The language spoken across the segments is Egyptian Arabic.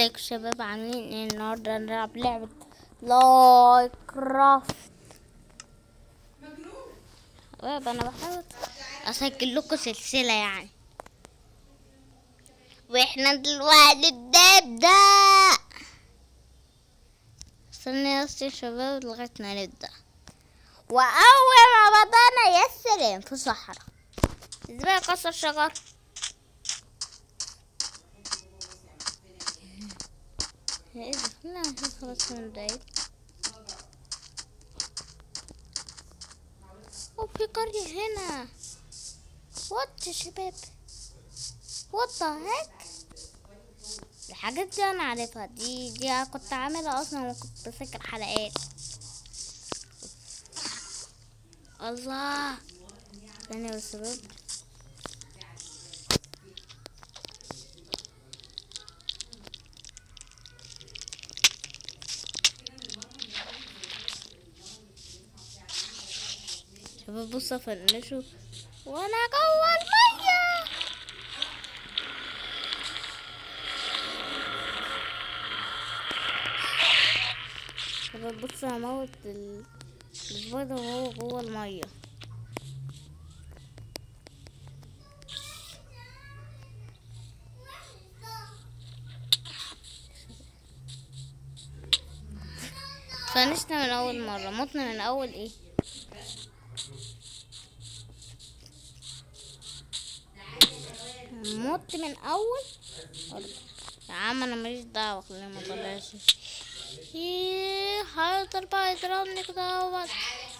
ازيكم شباب عاملين ايه النهارده هنلعب لعبة لايك كرافت طيب انا بحاول اسجل لكم سلسلة يعني واحنا دلوقتي بنبدأ استنى بس يا شباب لغاية ما نبدأ وأول ما بدأنا يا سلام في صحراء ازاي اكسر شجر ايه ده لا خلاص من دقايق او في قرية هنا وات يا شباب وات ذا هيك الحاجات دي انا عارفها دي دي كنت عاملها اصلا وكنت بسجل حلقات الله ثانية يا شباب شباب بصوا فنشوا وانا جوه المية شباب بصوا هموت ال- السبايدر وهو جوه المية فنشنا من اول مرة متنا من اول ايه مت من اول يا عم انا ماليش دعوه خلينا ما طلعش ايه هيفضل بقى يضربني كده اهوت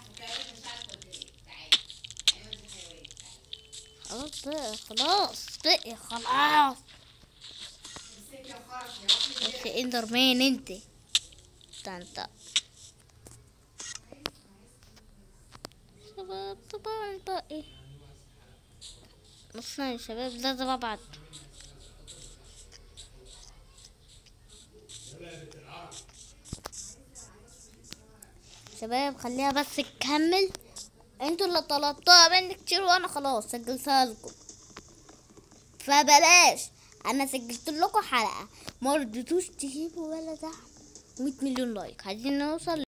خلاص بقى خلاص بقى خلاص بس اندر مان انت انت انت شباب طبعا بقى ايه بصنا يا شباب لازم ابعت شباب خليها بس تكمل انتوا اللي طلبتوها مني كتير وانا خلاص سجلتها لكم فبلاش انا سجلت لكم حلقه ما رضيتوش تجيبوا ولا دعم 100 مليون لايك عايزين نوصل